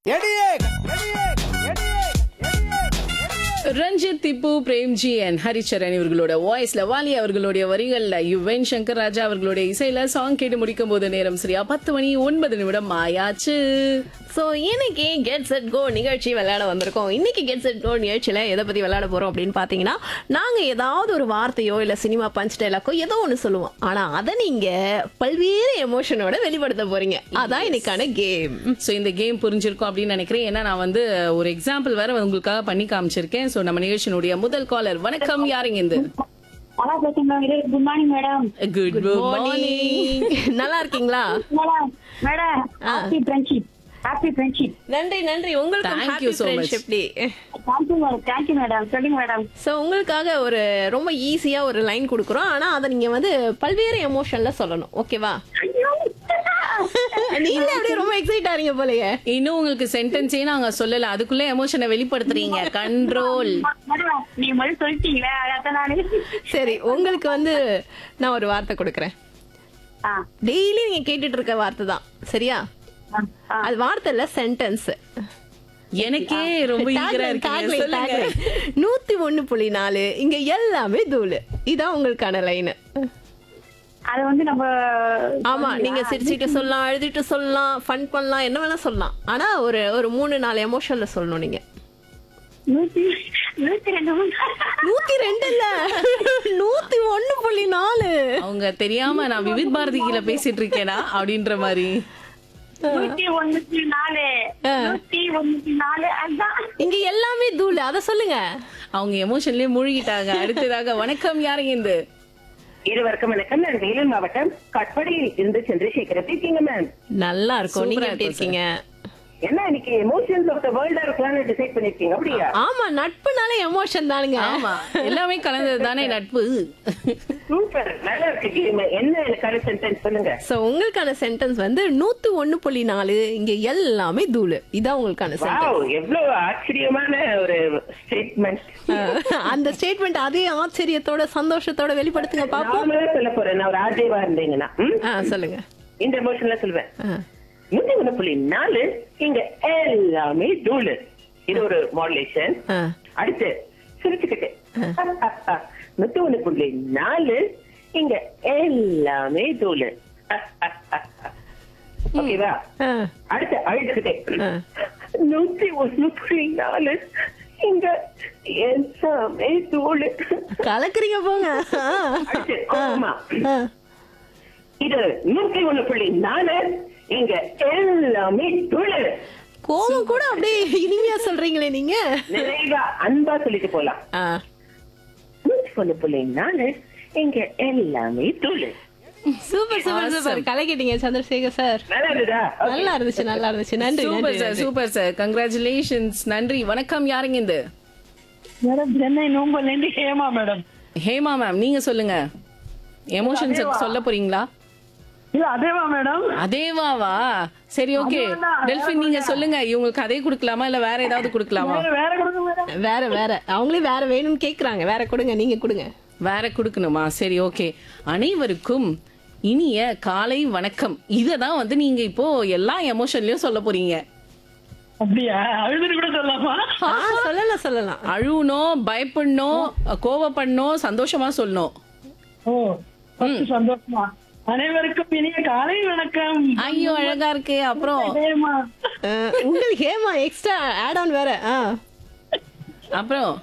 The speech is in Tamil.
ரஞ்சித் திப்பு பிரேம்ஜி அண்ட் ஹரிச்சரன் இவர்களோட வாய்ஸ்ல வாலி அவர்களுடைய வரிகள்ல யுவன் சங்கர் ராஜா அவர்களுடைய இசையில சாங் கேட்டு முடிக்கும் போது நேரம் சரியா பத்து மணி ஒன்பது நிமிடம் ஆயாச்சு சோ இன்னைக்கு கெட் செட் கோ நிகழ்ச்சி விளையாட வந்திருக்கோம் இன்னைக்கு கெட் செட் கோ நிகழ்ச்சியில எதை பத்தி விளையாட போறோம் அப்படின்னு பாத்தீங்கன்னா நாங்க ஏதாவது ஒரு வார்த்தையோ இல்ல சினிமா பஞ்ச் டைலாக்கோ ஏதோ ஒண்ணு சொல்லுவோம் ஆனா அதை நீங்க பல்வேறு எமோஷனோட வெளிப்படுத்த போறீங்க அதான் இன்னைக்கான கேம் சோ இந்த கேம் புரிஞ்சிருக்கும் அப்படின்னு நினைக்கிறேன் ஏன்னா நான் வந்து ஒரு எக்ஸாம்பிள் வேற உங்களுக்காக பண்ணி காமிச்சிருக்கேன் சோ நம்ம நிகழ்ச்சியினுடைய முதல் காலர் வணக்கம் யாருங்க இந்த நல்லா பேசுங்க good morning madam good morning நல்லா இருக்கீங்களா madam madam happy friendship happy friendship நன்றி நன்றி உங்களுக்கு Thank happy you so much. Friendship day thank you madam thank you madam சொல்லுங்க மேடம் ஸோ உங்களுக்காக ஒரு ரொம்ப ஈஸியா ஒரு லைன் கொடுக்குறோம் ஆனா அதை நீங்க வந்து பல்வேறு எமோஷன்ல சொல்லணும் ஓகேவா நீங்க அப்படியே ரொம்ப எக்ஸைட் ஆறீங்க போலயே இன்னும் உங்களுக்கு சென்டென்ஸே நாங்க சொல்லல அதுக்குள்ள எமோஷனை வெளிப்படுத்துறீங்க கண்ட்ரோல் மேடம் நீங்க முதல்ல சொல்லிட்டீங்களே அதான் நானு சரி உங்களுக்கு வந்து நான் ஒரு வார்த்தை கொடுக்குறேன் ஆ, டெய்லி நீங்க கேட்டுட்டு இருக்க வார்த்தை தான் சரியா ஆ, ஆ. அது வார்த்தை இல்ல சென்டென்ஸ் எனக்கே ரொம்ப ஈகரா இருக்கீங்க சொல்லுங்க நூத்தி ஒண்ணு புள்ளி நாலு இங்க எல்லாமே தூளு இதான் உங்களுக்கான லைனு அது வந்து நம்ம ஆமா நீங்க சிரிச்சுட்டு சொல்லலாம் அழுதுட்டு சொல்லலாம் ஃபன் பண்ணலாம் என்ன வேணா சொல்லலாம் ஆனா ஒரு ஒரு மூணு நாலு எமோஷன்ல சொல்லணும் நீங்க நூத்தி நூத்தி ரெண்டு மூணு. நூத்தி ரெண்டு இல்ல நூத்தி ஒண்ணு புள்ளி நாலு அவங்க தெரியாம நான் விவித் பாரதியில பேசிட்டு இருக்கேனா அப்படின்ற மாதிரி நூத்தி ஒண்ணுத்தி நாலு நூத்தி ஒண்ணுத்தி நாலு அதான் இங்க எல்லாமே தூளு அத சொல்லுங்க அவங்க எமோஷன்லயே மூழ்கிட்டாங்க அடுத்ததாக வணக்கம் யாருங்க இந்த இருவருக்கும் வணக்கம் நான் வேலூர் மாவட்டம் கட்படியில் இருந்து சந்திரசேகர் எப்படி இருக்கீங்க மேம் நல்லா இருக்கும் நீங்க சூப்பரா எப்படி இருக்கும் இருக்கீங்க என்ன இன்னைக்கு எமோஷன்ஸ் ஆஃப் த வேர்ல்டா இருக்கலாம்னு டிசைட் பண்ணிருக்கீங்க அப்படியா ஆமா நட்புனாலே எமோஷன் தானுங்க ஆமா எல்லாமே கலந்தது தானே நட்பு சூப்பர் நல்லா இருக்கு game. என்ன எனக்கான சென்டென்ஸ் சொல்லுங்க சோ உங்களுக்கான சென்டென்ஸ் வந்து நூத்தி ஒண்ணு புள்ளி நாலு இங்க எல்லாமே தூளு இதான் உங்களுக்கான சென்டென்ஸ் வாவ் எவ்வளவு ஆச்சரியமான ஒரு ஸ்டேட்மெண்ட் அந்த ஸ்டேட்மெண்ட் அதே ஆச்சரியத்தோட சந்தோஷத்தோட வெளிப்படுத்துங்க பாப்போம் நார்மலா சொல்ல போறேன் நான் ஒரு ஆர்ஜேவா இருந்தீங்கன்னா ம்? ஆ சொல்லுங்க இந்த எமோஷன்ல சொல்லுவேன் ஆ. நூத்தி ஒண்ணு புள்ளி நாலு இங்க எல்லாமே தூளு இது ஒரு மாடுலேஷன் ஆ. அடுத்து சிரிச்சுக்கிட்டு நூத்தி ஒண்ணு புள்ளி நாலு இங்க எல்லாமே தூளு ஓகேவா ஆ. அடுத்து அழுதுகிட்டே ஆ. நூத்தி ஒண்ணு புள்ளி நாலு இங்க எல்லாமே தூளு கலக்குறீங்க போங்க ஆ. அடுத்து கோவமா ஆ. இது நூத்தி ஒண்ணு புள்ளி நாலு இங்க எல்லாமே தூளு கோவம் கூட அப்படியே இனிமையா சொல்றீங்களே நீங்க நிறைவா அன்பா சொல்லிட்டு போலாம் ஆ. நூத்தி ஒண்ணு புள்ளி நாலு இங்க எல்லாமே தூளு சூப்பர் சூப்பர் சூப்பர் கலக்கிட்டீங்க சந்திரசேகர் சார் நல்லா இருக்குதா Okay. நல்லா இருந்துச்சு நல்லா இருந்துச்சு நன்றி சூப்பர் நன்றி சார் நன்றி. சூப்பர் சார் கங்க்ராச்சுலேஷன்ஸ் நன்றி வணக்கம் யாருங்க இந்த மேடம் சென்னை நோம்பல்ல இருந்து ஹேமா மேடம் ஹேமா மேம் நீங்க சொல்லுங்க எமோஷன்ஸ் சொல்ல போறீங்களா இல்ல அதேவா மேடம் அதேவாவா சரி ஓகே டெல்பின் நீங்க சொல்லுங்க இவங்களுக்கு அதே கொடுக்கலாமா இல்ல வேற ஏதாவது கொடுக்கலாமா வேற கொடுங்க மேடம் வேற வேற அவங்களே வேற வேணும்னு கேக்குறாங்க வேற கொடுங்க நீங்க கொடுங்க வேற கொடுக்கணுமா சரி ஓகே அனைவருக்கும் இனிய காலை வணக்கம் இத தான் வந்து நீங்க இப்போ எல்லா எமோஷன்லயும் சொல்ல போறீங்க அப்படியா அழுதுட்டு கூட சொல்லலாமா ஆ, சொல்லலாம் சொல்லலாம் அழுவணும் பயப்படணும் கோவப்படணும் சந்தோஷமா சொல்லணும் ஓ first சந்தோஷமா அனைவருக்கும் இனிய காலை வணக்கம் ஐயோ அழகா இருக்கு அப்புறம் ஹேமா ஆ, உங்களுக்கு ஏமா எக்ஸ்ட்ரா ஆட் ஆன் வேற ஆ அப்புறம்